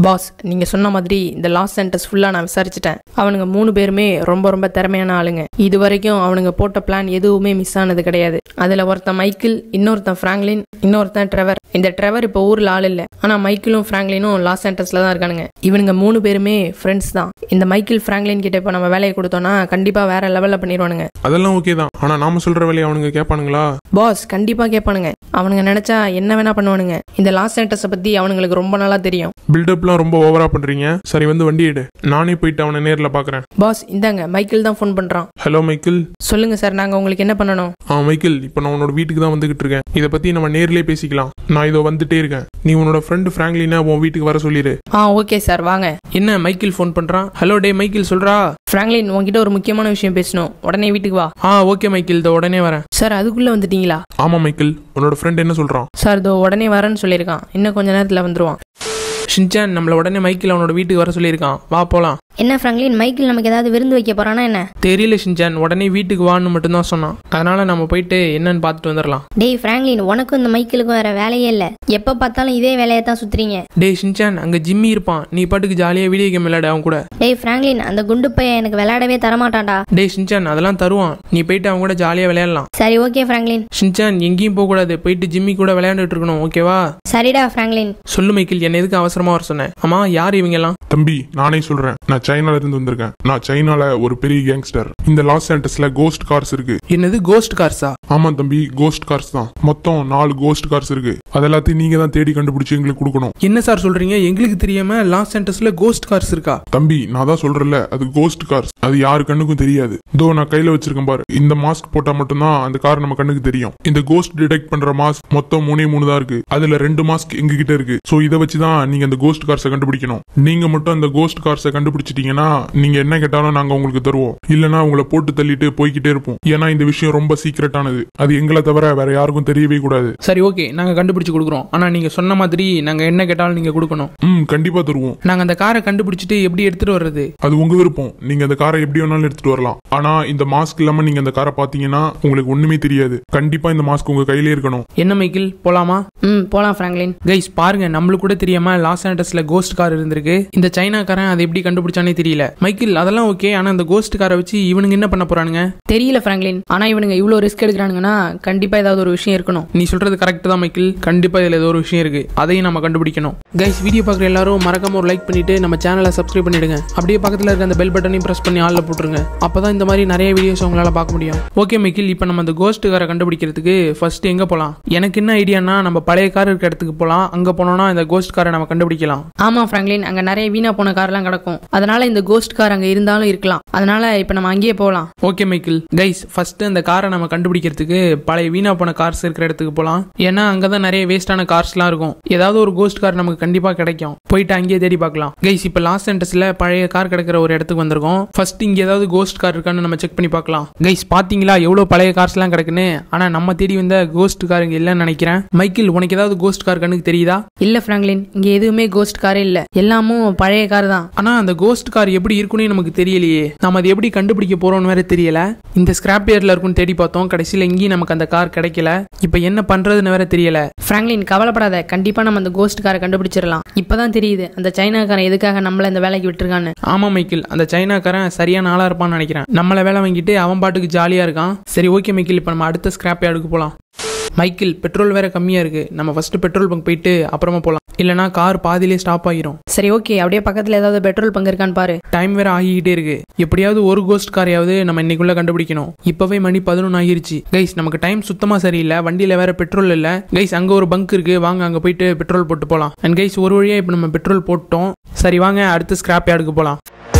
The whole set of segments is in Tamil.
பாஸ் நீங்கள் சொன்ன மாதிரி இந்த லாஸ் சென்டர்ஸ் ஃபுல்லாக நான் விசாரிச்சிட்டேன் அவனுங்க மூணு பேருமே ரொம்ப ரொம்ப திறமையான ஆளுங்க இது வரைக்கும் அவனுங்க போட்ட பிளான் எதுவுமே மிஸ் ஆனது கிடையாது அதில் ஒருத்தன் மைக்கிள் இன்னொருத்தன் ஃப்ராங்க்லின் இன்னொருத்தன் ட்ரெவர் இந்த ட்ரெவர் இப்போ ஊரில் ஆள் இல்லை ஆனால் மைக்கிளும் ஃப்ராங்க்லினும் லாஸ் சென்டர்ஸில் தான் இருக்கானுங்க இவனுங்க மூணு பேருமே ஃப்ரெண்ட்ஸ் தான் இந்த மைக்கிள் ஃப்ராங்க்லின் கிட்ட இப்போ நம்ம வேலையை கொடுத்தோன்னா கண்டிப்பாக வேற லெவலில் பண்ணிடுவானுங்க அதெல்லாம் ஓகே தான் ஆனா நாம சொல்ற வேலையை அவனுங்க கேட்பானுங்களா பாஸ் கண்டிப்பாக கேட்பானுங்க அவனுங்க நினச்சா என்ன வேணா பண்ணுவானுங்க இந்த லாஸ் சென்டர்ஸை பற்றி அவனுங்களுக்கு ரொம்ப நாளாக தெரியும் பில்டப்லாம் ரொம்ப ஓவரா பண்றீங்க சரி வந்து வண்டி எடு நானே போயிட்டு அவனை நேர்ல பாக்குறேன் பாஸ் இந்தாங்க மைக்கிள் தான் ஃபோன் பண்ணுறான் ஹலோ மைக்கிள் சொல்லுங்கள் சார் நாங்கள் உங்களுக்கு என்ன பண்ணணும் ஆ மைக்கிள் இப்போ நான் உன்னோட வீட்டுக்கு தான் வந்துகிட்டு இருக்கேன் இதை பத்தி நம்ம நேர்லயே பேசிக்கலாம் நான் இதோ வந்துட்டே இருக்கேன் நீ உன்னோட ஃப்ரெண்டு ஃப்ராங்க்லினா உன் வீட்டுக்கு வர சொல்லிடு ஆ ஓகே சார் வாங்க என்ன மைக்கேல் ஃபோன் பண்றான் ஹலோ டே மைக்கேல் சொல்றா ஃப்ராங்க்லின் உங்ககிட்ட ஒரு முக்கியமான விஷயம் பேசணும் உடனே வீட்டுக்கு வா ஆ ஓகே மைக்கேல் இதோ உடனே வரேன் சார் அதுக்குள்ளே வந்துட்டீங்களா ஆமா மைக்கிள் உன்னோட ஃப்ரெண்ட் என்ன சொல்றான் சார் இதோ உடனே வரேன்னு சொல்லியிருக்கான் இன்னும் கொஞ்ச நேரத்தில் வந்துருவான் ஷின்சான் நம்மள உடனே மைக்கேல் அவனோட வீட்டுக்கு வர சொல்லியிருக்கான் வா போலாம் என்ன ஃப்ராங்க்லின் மைக்கிள் நமக்கு ஏதாவது விருந்து வைக்க போறானா என்ன தெரியல ஷின்சான் உடனே வீட்டுக்கு வான்னு மட்டும்தான் சொன்னான் அதனால நம்ம போயிட்டு என்னன்னு பார்த்துட்டு வந்துடலாம் டேய் ஃப்ராங்க்லின் உனக்கும் இந்த மைக்கிளுக்கும் வேற வேலையே இல்லை எப்போ பார்த்தாலும் இதே வேலையை தான் சுத்துறீங்க டேய் ஷின்சான் அங்க ஜிம்மி இருப்பான் நீ பாட்டுக்கு ஜாலியா வீடியோ கேம் விளையாட அவன் கூட டேய் ஃப்ராங்க்லின் அந்த குண்டு பையன் எனக்கு விளையாடவே தரமாட்டான்டா டேய் ஷின்சான் அதெல்லாம் தருவான் நீ போயிட்டு அவன் கூட ஜாலியா விளையாடலாம் சரி ஓகே ஃப்ராங்க்லின் ஷின்சான் எங்கேயும் போக கூடாது போயிட்டு ஜிம்மி கூட விளையாண்டுட்டு இருக்கணும் ஓகேவா சரிடா ஃப்ராங்க்லின் சொல்லு மைக்கேல் என்ன எதுக்கு அவசரமா வர சொன்னேன் ஆமா யார் இவங்க எல்லாம் தம்பி நானே சொல்றேன் நான் சைனால இருந்து வந்திருக்கேன் நான் சைனால ஒரு பெரிய கேங்ஸ்டர் இந்த லாஸ் ஏஞ்சல்ஸ்ல கோஸ்ட் கார்ஸ் இருக்கு என்னது கோஸ்ட் கார்ஸா ஆமா தம்பி கோஸ்ட் கார்ஸ் தான் மொத்தம் நாலு கோஸ்ட் கார்ஸ் இருக்கு அது எல்லாத்தையும் நீங்க தான் தேடி கண்டுபிடிச்சு எங்களுக்கு கொடுக்கணும் என்ன சார் சொல்றீங்க எங்களுக்கு தெரியாம லாஸ் சென்டர்ஸ்ல கோஸ்ட் கார்ஸ் இருக்கா தம்பி நான் தான் சொல்றேன்ல அது கோஸ்ட் கார்ஸ் அது யாரு கண்ணுக்கும் தெரியாது இதோ நான் கையில வச்சிருக்கேன் பாரு இந்த மாஸ்க் போட்டா மட்டும்தான் அந்த கார் நம்ம கண்ணுக்கு தெரியும் இந்த கோஸ்ட் டிடெக்ட் பண்ற மாஸ்க் மொத்தம் மூணே மூணு தான் இருக்கு அதுல ரெண்டு மாஸ்க் எங்க கிட்ட இருக்கு சோ இதை வச்சு தான் நீங்க அந்த கோஸ்ட் கார்ஸை கண்டுபிடிக்கணும் நீங்க மட்டும் அந்த கோஸ்ட் கார்ஸை கண்டுபிடிச்சிட்டீங்கன்னா நீங்க என்ன கேட்டாலும் நாங்க உங்களுக்கு தருவோம் இல்லனா உங்களை போட்டு தள்ளிட்டு போய்கிட்டே இருப்போம் ஏன்னா இந்த விஷயம் ரொம்ப சீக்கிரட்டானது அது எங்களை தவிர வேற யாருக்கும் தெரியவே கூடாது சரி ஓகே நாங்க கண்டுபிடிச்சு கொடுக்குறோம் ஆனா நீங்க சொன்ன மாதிரி நாங்க என்ன கேட்டாலும் நீங்க கொடுக்கணும் ம் கண்டிப்பா தருவோம் நாங்க அந்த காரை கண்டுபிடிச்சிட்டு எப்படி எடுத்துட்டு வர்றது அது உங்க விருப்பம் நீங்க அந்த காரை எப்படி வேணாலும் எடுத்துட்டு வரலாம் ஆனா இந்த மாஸ்க் இல்லாம நீங்க அந்த காரை பாத்தீங்கன்னா உங்களுக்கு ஒண்ணுமே தெரியாது கண்டிப்பா இந்த மாஸ்க் உங்க கையிலே இருக்கணும் என்ன மைக்கிள் போலாமா ம் போகலாம் ஃப்ராங்க்லின் கைஸ் பாருங்க நம்மளுக்கு கூட தெரியாம லாஸ் ஏஞ்சல்ஸ்ல கோஸ்ட் கார் இருந்திருக்கு இந்த சைனாக்காரன் அதை எப்படி கண்டுபிடிச்சானே தெரியல மைக்கிள் அதெல்லாம் ஓகே ஆனா அந்த கோஸ்ட் காரை வச்சு இவனுங்க என்ன பண்ண போறானுங்க தெரியல ஃப்ராங்க்லின் ஆனால் இவனுங்க இவ்வளோ ரிஸ்க் எடுக்கிறானுங்கன்னா கண்டிப்பாக ஏதாவது ஒரு விஷயம் இருக்கணும் நீ சொல்றது கரெக்ட் தான் மைக்கிள் கண்டிப்பா இதுல ஏதோ ஒரு விஷயம் இருக்கு அதையும் நம்ம கண்டுபிடிக்கணும் கைஸ் வீடியோ பார்க்குற எல்லாரும் மறக்காம ஒரு லைக் பண்ணிட்டு நம்ம சேனலை சப்ஸ்கிரைப் பண்ணிடுங்க அப்படியே பக்கத்துல இருக்க அந்த பெல் பட்டனையும் பிரஸ் பண்ணி ஆள்ல போட்டுருங்க அப்பதான் இந்த மாதிரி நிறைய வீடியோஸ் உங்களால பார்க்க முடியும் ஓகே மைக்கிள் இப்போ நம்ம அந்த கோஸ்ட் காரை கண்டுபிடிக்கிறதுக்கு ஃபர்ஸ்ட் எங்க போலாம் எனக்கு என்ன ஐடியானா நம்ம பழைய கார் இருக்க இடத்துக்கு போலாம் அங்க போனோம்னா இந்த கோஸ்ட் காரை நம்ம கண்டுபிடிக்கலாம் ஆமாம் ஃப்ராங்க்லின் அங்கே நிறைய வீணா போன கார்லாம் கிடக்கும் அதனால இந்த கோஸ்ட் கார் அங்கே இருந்தாலும் இருக்கலாம் அதனால இப்போ நம்ம அங்கேயே போகலாம் ஓகே மைக்கிள் கைஸ் ஃபர்ஸ்ட் அந்த காரை நம்ம கண்டுபிடிக்கிறதுக்கு பழைய வீணா போன கார்ஸ் இருக்கிற இடத்துக்கு போகலாம் ஏன்னா அங்கே தான் நிறைய வேஸ்டான கார்ஸ்லாம் இருக்கும் ஏதாவது ஒரு கோஸ்ட் கார் நமக்கு கண்டிப்பாக கிடைக்கும் போயிட்டு அங்கேயே தேடி பார்க்கலாம் கைஸ் இப்போ லாஸ்ட் சென்டர்ஸில் பழைய கார் கிடைக்கிற ஒரு இடத்துக்கு வந்திருக்கோம் ஃபர்ஸ்ட் இங்கே ஏதாவது கோஸ்ட் கார் இருக்கான்னு நம்ம செக் பண்ணி பார்க்கலாம் கைஸ் பார்த்தீங்களா எவ்வளோ பழைய கார்ஸ்லாம் கிடக்குன்னு ஆனால் நம்ம தேடி வந்த கோஸ்ட் கார் இங்கே இல்லைன்னு நினைக்கிறேன் மைக்கிள் உனக்கு ஏதாவது கோஸ்ட் கார் கண்ணுக்கு தெரியுதா இல்லை ஃப்ராங்க்லின் இங்கே எதுவுமே கோஸ்ட் காரே இல்லை எல்லாமும் பழைய கார் தான் ஆனா அந்த கோஸ்ட் கார் எப்படி இருக்குன்னு நமக்கு தெரியலையே நாம அதை எப்படி கண்டுபிடிக்க போறோம்னு வேற தெரியல இந்த ஸ்கிராப் ஏர்ல இருக்குன்னு தேடி பார்த்தோம் கடைசியில எங்கேயும் நமக்கு அந்த கார் கிடைக்கல இப்போ என்ன பண்றதுன்னு வேற தெரியல ஃப்ராங்க்லின் கவலைப்படாத கண்டிப்பாக நம்ம அந்த கோஸ்ட் காரை கண்டுபிடிச்சிடலாம் இப்போதான் தெரியுது அந்த சைனாக்காரன் எதுக்காக நம்மள இந்த வேலைக்கு விட்டுருக்கான்னு ஆமா மைக்கிள் அந்த சைனாக்காரன் சரியான ஆளா இருப்பான்னு நினைக்கிறேன் நம்மள வேலை வாங்கிட்டு அவன் பாட்டுக்கு ஜாலியா இருக்கான் சரி ஓகே மைக்கிள் இப்போ நம்ம அடுத்த ஸ்கிராப் யார்டுக்கு போலாம் மைக்கிள் பெட்ரோல் வேற கம்மியா இருக்கு நம்ம ஃபர்ஸ்ட் பெட்ரோல் பங்க் போயிட்டு அப்புறமா போலாம் இல்லனா கார் பாதியிலே ஸ்டாப் ஆகிரும் சரி ஓகே அப்படியே பக்கத்தில் ஏதாவது பெட்ரோல் பங்க் இருக்கான்னு பாரு டைம் வேற ஆகிக்கிட்டே இருக்கு எப்படியாவது ஒரு கோஸ்ட் காரையாவது நம்ம இன்னைக்குள்ள கண்டுபிடிக்கணும் இப்பவே மணி பதினொன்று ஆகிருச்சு கைஸ் நமக்கு டைம் சுத்தமா சரியில்லை வண்டியில வேற பெட்ரோல் இல்ல கைஸ் அங்க ஒரு பங்க் இருக்கு வாங்க அங்க போயிட்டு பெட்ரோல் போட்டு போலாம் அண்ட் கைஸ் ஒரு வழியா இப்போ நம்ம பெட்ரோல் போட்டோம் சரி வாங்க அடுத்து ஸ்கிராப் யார்டுக்கு போலாம்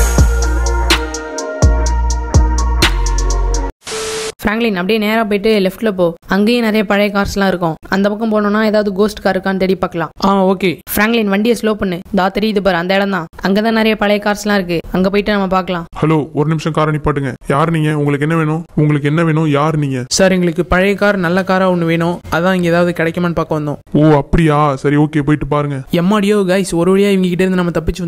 ஃப்ராங்க்லின் அப்படியே நேராக போயிட்டு லெஃப்ட்டில் போ அங்கேயும் நிறைய பழைய கார்ஸ்லாம் இருக்கும் அந்த பக்கம் போனோம்னா ஏதாவது கோஸ்ட் கார் இருக்கான்னு தேடி பார்க்கலாம் ஆ ஓகே ஃப்ராங்க்லின் வண்டியை ஸ்லோ பண்ணு தா தெரியுது பாரு அந்த இடம் தான் அங்கே தான் நிறைய பழைய கார்ஸ்லாம் இருக்கு அங்கே போயிட்டு நம்ம பார்க்கலாம் ஹலோ ஒரு நிமிஷம் காரை நிப்பாட்டுங்க யார் நீங்க உங்களுக்கு என்ன வேணும் உங்களுக்கு என்ன வேணும் யார் நீங்க சார் எங்களுக்கு பழைய கார் நல்ல காரா ஒன்று வேணும் அதான் இங்க ஏதாவது கிடைக்குமான்னு பார்க்க வந்தோம் ஓ அப்படியா சரி ஓகே போயிட்டு பாருங்க எம்மாடியோ கைஸ் ஒரு வழியா இவங்க கிட்ட இருந்து நம்ம தப்பிச்சு வந்துட்டோம்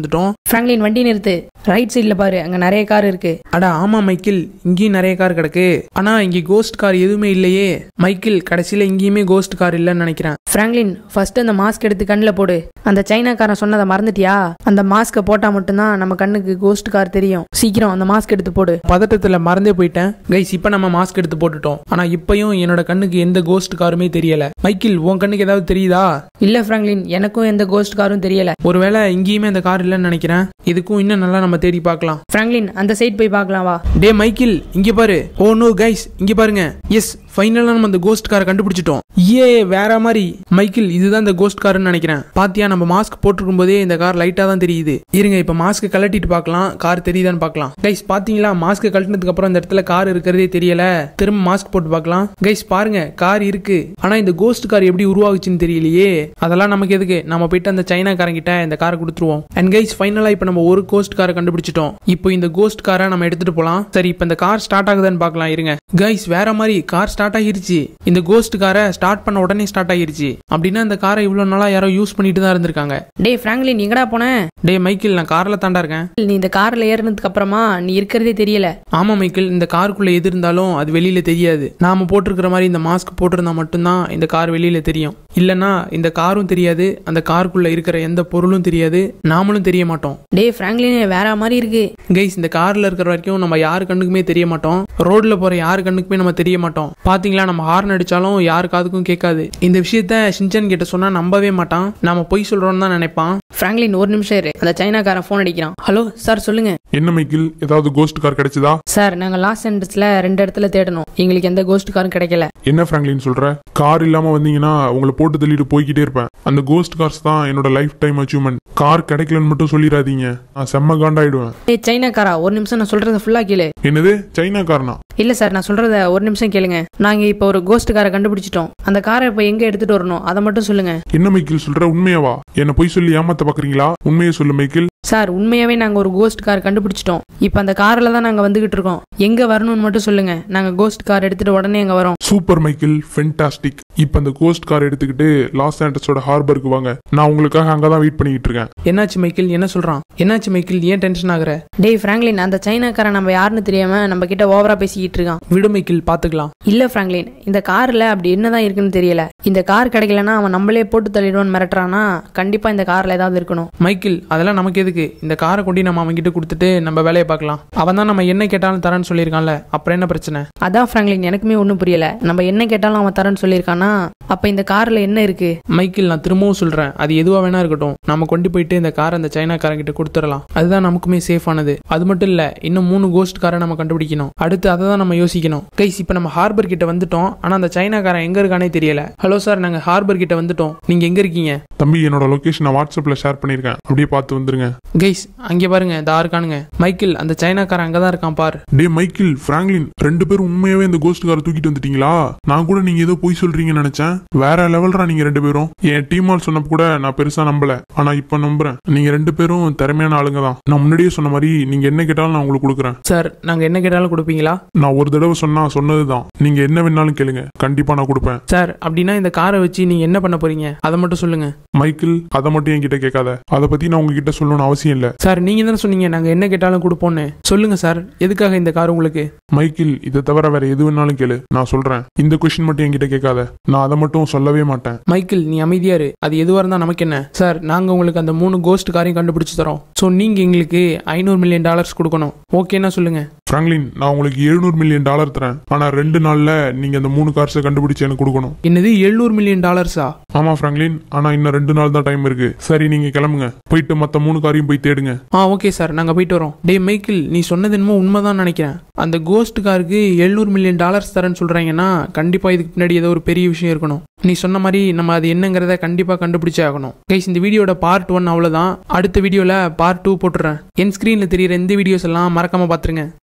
ஃப்ராங்க்லின் வண்டி நிறுத்து ரைட் சைடில் பாரு அங்கே நிறைய கார் இருக்கு அட ஆமா மைக்கிள் இங்கேயும் நிறைய கார் கிடக்கு ஆனா இங்கே கோஸ்ட் கார் எதுவுமே இல்லையே மைக்கிள் கடைசியில இங்கேயுமே கோஸ்ட் கார் இல்லைன்னு நினைக்கிறேன் ஃப்ராங்க்லின் ஃபர்ஸ்ட் அந்த மாஸ்க் எடுத்து கண்ணில் போடு அந்த சைனாக்காரன் சொன்னதை மறந்துட்டியா அந்த மாஸ்க்கை போட்டால் மட்டும்தான் நம்ம கண்ணுக்கு கோஸ்ட் கார் தெரியும் சீக்கிரம் அந்த மாஸ்க் எடுத்து போடு பதட்டத்துல மறந்தே போயிட்டேன் கைஸ் இப்போ நம்ம மாஸ்க் எடுத்து போட்டுட்டோம் ஆனா இப்பயும் என்னோட கண்ணுக்கு எந்த கோஸ்ட் காருமே தெரியல மைக்கிள் உன் கண்ணுக்கு ஏதாவது தெரியுதா இல்லை ஃப்ராங்க்லின் எனக்கும் எந்த கோஸ்ட் காரும் தெரியல ஒருவேளை இங்கேயுமே அந்த கார் இல்லைன்னு நினைக்கிறேன் இதுக்கும் இன்னும் நல்லா நம்ம தேடி பார்க்கலாம் ஃப்ராங்க்லின் அந்த சைட் போய் பார்க்கலாம் வா டே மைக்கிள் இங்க பாரு ஓ நோ கைஸ் இங்க பாருங்க எஸ் ஃபைனலா நம்ம அந்த கோஸ்ட் காரை கண்டுபிடிச்சிட்டோம் ஏ வேற மாதிரி மைக்கிள் இதுதான் இந்த கோஸ்ட் கார்னு நினைக்கிறேன் பாத்தியா நம்ம மாஸ்க் போட்டிருக்கும் போதே இந்த கார் லைட்டா தான் தெரியுது இருங்க இப்ப மாஸ்க் கழட்டிட்டு பார்க்கலாம் கார் தெரியுதான்னு பார்க்கலாம் கைஸ் பாத்தீங்களா மாஸ்க் கழட்டினதுக்கு அப்புறம் இந்த இடத்துல கார் இருக்கிறதே தெரியல திரும்ப மாஸ்க் போட்டு பார்க்கலாம் கைஸ் பாருங்க கார் இருக்கு ஆனா இந்த கோஸ்ட் கார் எப்படி உருவாகுச்சுன்னு தெரியலையே அதெல்லாம் நமக்கு எதுக்கு நம்ம போயிட்டு அந்த சைனாக்காரங்கிட்ட இந்த காரை கொடுத்துருவோம் அண்ட் கைஸ் ஃபைனலா இப்ப நம்ம ஒரு கோஸ்ட் காரை கண்டுபிடிச்சிட்டோம் இப்போ இந்த கோஸ்ட் காரை நம்ம எடுத்துட்டு போலாம் சரி இப்போ இந்த கார் ஸ்டார்ட் ஆகுதான்னு பார்க்கலாம் இருங்க கைஸ் வேற மாதிரி கார் ஸ்டார்ட் ஆகிருச்சு இந்த கோஸ்ட் காரை ஸ்டார்ட் பண்ண உடனே ஸ்டார்ட் ஆகிருச்சு அப்படின்னா இந்த காரை இவ்வளவு நாளா யாரோ யூஸ் பண்ணிட்டு தான் இருந்திருக்காங்க டேய் ஃப்ராங்க்லின் எங்கடா போன டே மைக்கிள் நான் கார்ல தாண்டா இருக்கேன் நீ இந்த காரில் ஏறினதுக்கு அப்புறமா நீ இருக்கிறதே தெரியல ஆமா மைக்கிள் இந்த காருக்குள்ள எது இருந்தாலும் அது வெளியில தெரியாது நாம போட்டிருக்கிற மாதிரி இந்த மாஸ்க் போட்டிருந்தா மட்டும்தான் இந்த கார் வெளியில தெரியும் இல்லனா இந்த காரும் தெரியாது அந்த காருக்குள்ள இருக்கிற எந்த பொருளும் தெரியாது நாமளும் தெரிய மாட்டோம் டேய் ஃப்ராங்க்லின் வேற மாதிரி இருக்கு கைஸ் இந்த கார்ல இருக்கிற வரைக்கும் நம்ம யாரு கண்ணுக்குமே தெரிய மாட்டோம் ரோட்ல போற யாரு கண்ணுக்குமே நம்ம தெரிய மாட்டோம் பாத்தீங்களா நம்ம ஹார்ன் அடிச்சாலும் யாரு காதுக்கும் கேட்காது இந்த விஷயத்த ஷின்சன் கிட்ட சொன்னா நம்பவே மாட்டான் நாம பொய் சொல்றோம்னு தான் நினைப்பான் ஃப்ராங்க்லின் ஒரு நிமிஷம் இரு அந்த சைனாக்காரன் ஃபோன் அடிக்கிறான் ஹலோ சார் சொல்லுங்க என்ன மைக்கிள் ஏதாவது கோஸ்ட் கார் கிடைச்சதா சார் நாங்கள் லாஸ் சென்டர்ஸில் ரெண்டு இடத்துல தேடணும் எங்களுக்கு எந்த கோஸ்ட் காரும் கிடைக்கல என்ன ஃப்ராங்க்லின் சொல்ற கார் இல்லாம வந்தீங்கன்னா உங்களை போட்டு தள்ளிட்டு போய்கிட்டே இருப்பேன் அந்த கோஸ்ட் கார்ஸ் தான் என்னோட லைஃப் டைம் அச்சீவ்மெண்ட் கார் கிடைக்கலன்னு மட்டும் சொல்லிடாதீங்க நான் செம்ம காண்டாயிடுவேன் ஏய் சைனாக்காரா ஒரு நிமிஷம் நான் சொல்கிறத ஃபுல்லாக கேளு என்னது சைனா காரனா இல்லை சார் நான் சொல்கிறத ஒரு நிமிஷம் கேளுங்க நாங்கள் இப்போ ஒரு கோஸ்ட் காரை கண்டுபிடிச்சிட்டோம் அந்த காரை இப்போ எங்கே எடுத்துகிட்டு வரணும் அதை மட்டும் சொல்லுங்க என்ன மைக்கிள் சொல்ற உண்மையாவா என்ன பொய் சொல்லி ஏமாத்த பாக்குறீங்களா உண்மையை சொல்லு மைக்கிள் சார் உண்மையாகவே நாங்கள் ஒரு கோஸ்ட் கார் கண்டுபிடிச்சிட்டோம் இப்போ அந்த காரில் தான் நாங்கள் வந்துகிட்டு இருக்கோம் எங்கே வரணும்னு மட்டும் சொல்லுங்க நாங்கள் கோஸ்ட் கார் எடுத்துகிட்டு உடனே அங்கே வரோம் சூப்பர் மைக்கிள் ஃபென்டாஸ்டிக் இப்போ அந்த கோஸ்ட் கார் எடுத்துக்கிட்டு லாஸ் ஆண்டஸோட ஹார்பருக்கு வாங்க நான் உங்களுக்காக அங்கே தான் வெயிட் பண்ணிக்கிட்டு இருக்கேன் என்னாச்சு மைக்கிள் என்ன சொல்றான் என்னாச்சு மைக்கிள் ஏன் டென்ஷன் ஆகுற டேய் ஃப்ராங்க்லின் அந்த சைனாக்காரன் நம்ம யாருன்னு தெரியாம நம்ம கிட்ட ஓவரா பேசிக்கிட்டு இருக்கான் விடு மைக்கிள் பாத்துக்கலாம் இல்ல ஃப்ராங்க்லின் இந்த கார்ல அப்படி என்னதான் இருக்குன்னு தெரியல இந்த கார் கிடைக்கலன்னா அவன் நம்மளே போட்டு தள்ளிடுவோன்னு மிரட்டுறானா கண்டிப்பா இந்த கார்ல ஏதாவது இருக்கணும் மைக்கிள் அதெல்லாம் நமக்கு எதுக்கு இந்த காரை கொண்டு நம்ம அவன்கிட்ட கொடுத்துட்டு நம்ம வேலையை பார்க்கலாம் அவன் தான் நம்ம என்ன கேட்டாலும் தரேன்னு சொல்லியிருக்கான்ல அப்புறம் என்ன பிரச்சனை அதான் ஃப்ராங்க்லின் எனக்குமே ஒன்றும் புரியல நம்ம என்ன கேட்டாலும் அவன் தரேன்னு சொல்லியிருக்கானா அப்ப இந்த கார்ல என்ன இருக்கு மைக்கிள் நான் திரும்பவும் சொல்றேன் அது எதுவா வேணா இருக்கட்டும் நம்ம கொண்டு போயிட்டு இந்த காரை அந்த சைனாக்காரங்கிட்ட கொடுத்துடலாம் அதுதான் நமக்குமே சேஃபானது அது மட்டும் இல்ல இன்னும் மூணு கோஸ்ட் காரை நம்ம கண்டுபிடிக்கணும் அடுத்து அதை தான் நம்ம யோசிக்கணும் கைஸ் இப்போ நம்ம ஹார்பர் கிட்ட வந்துட்டோம் ஆனா அந்த சைனாக்காரன் எங்க இருக்கானே தெரியல ஹலோ சார் நாங்க ஹார்பர் கிட்ட வந்துட்டோம் நீங்க எங்க இருக்கீங்க தம்பி என்னோட லொகேஷனை வாட்ஸ்அப்பில் ஷேர் பண்ணியிருக்கேன் அப்படியே பார்த்து வந்துருங்க கைஸ் அங்கே பாருங்க இதா இருக்கானுங்க மைக்கிள் அந்த சைனாக்காரன் அங்கதான் இருக்கான் பார் டே மைக்கிள் பிராங்க்லின் ரெண்டு பேரும் உண்மையாவே இந்த கோஸ்ட் காரை தூக்கிட்டு வந்துட்டீங்களா நான் கூட நீங்க ஏதோ போய் சொல்றீங்கன்னு நினைச்சேன் வேற லெவல்ரா நீங்க ரெண்டு பேரும் என் டீம் ஆல் சொன்னப்ப கூட நான் பெருசா நம்பல ஆனா இப்ப நம்புறேன் நீங்க ரெண்டு பேரும் திறமையான ஆளுங்க தான் நான் முன்னாடியே சொன்ன மாதிரி நீங்க என்ன கேட்டாலும் நான் உங்களுக்கு கொடுக்குறேன் சார் நாங்க என்ன கேட்டாலும் கொடுப்பீங்களா நான் ஒரு தடவை சொன்னா சொன்னதுதான் நீங்க என்ன வேணாலும் கேளுங்க கண்டிப்பா நான் கொடுப்பேன் சார் அப்படின்னா இந்த காரை வச்சு நீங்க என்ன பண்ண போறீங்க அதை மட்டும் சொல்லுங்க மைக்கிள் அதை மட்டும் என்கிட்ட கேட்காத அதை பத்தி நான் உங்ககிட்ட சொல்லணும்னு அவசியம் இல்ல சார் நீங்க தானே சொன்னீங்க நாங்க என்ன கேட்டாலும் கொடுப்போம்னு சொல்லுங்க சார் எதுக்காக இந்த கார் உங்களுக்கு மைக்கிள் இதை தவிர வேற எது வேணாலும் கேளு நான் சொல்றேன் இந்த கொஸ்டின் மட்டும் என்கிட்ட கேட்காத நான் அதை மட்டும் சொல்லவே மாட்டேன் மைக்கிள் நீ அமைதியா இரு அது எதுவா இருந்தா நமக்கு என்ன சார் நாங்க உங்களுக்கு அந்த மூணு கோஸ்ட் காரையும் கண்டுபிடிச்சு தரோம் ஸோ நீங்க எங்களுக்கு ஐநூறு மில்லியன் டாலர்ஸ் கொடுக்கணும் ஓகேன்னா சொல்லுங்க பிராங்க்லின் நான் உங்களுக்கு 700 மில்லியன் டாலர் தரேன் ஆனா ரெண்டு நாள்ல நீங்க அந்த மூணு கார்ஸை கண்டுபிடிச்சு எனக்கு கொடுக்கணும் என்னது எழுநூறு மில்லியன் டாலர்ஸா ஆமா பிராங்க்லின் ஆனா இன்னும் ரெண்டு நாள் தான் டைம் இருக்கு சரி நீங்க கிளம்புங்க போயிட்டு மத்த மூணு காரையும் போய் தேடுங்க ஆ ஓகே சார் நாங்க போயிட்டு வரோம் டேய் மைக்கிள் நீ சொன்னது என்னமோ உண்மைதான் நினைக்கிறேன் அந்த கோஸ்ட் காருக்கு எழுநூறு மில்லியன் டாலர்ஸ் தரேன்னு சொல்றாங்கன்னா கண்டிப்பா இதுக்கு பின்னாடி ஏதோ ஒரு பெரிய விஷயம் இருக்கணும் நீ சொன்ன மாதிரி நம்ம அது என்னங்கிறத கண்டிப்பா கண்டுபிடிச்சே ஆகணும் கைஸ் இந்த வீடியோட பார்ட் ஒன் அவ்வளவுதான் அடுத்த வீடியோல பார்ட் டூ போட்டுறேன் என் ஸ்கிரீன்ல தெரியுற இந்த வீடியோஸ் எல்லாம் மறக்காம பாத்துருங்க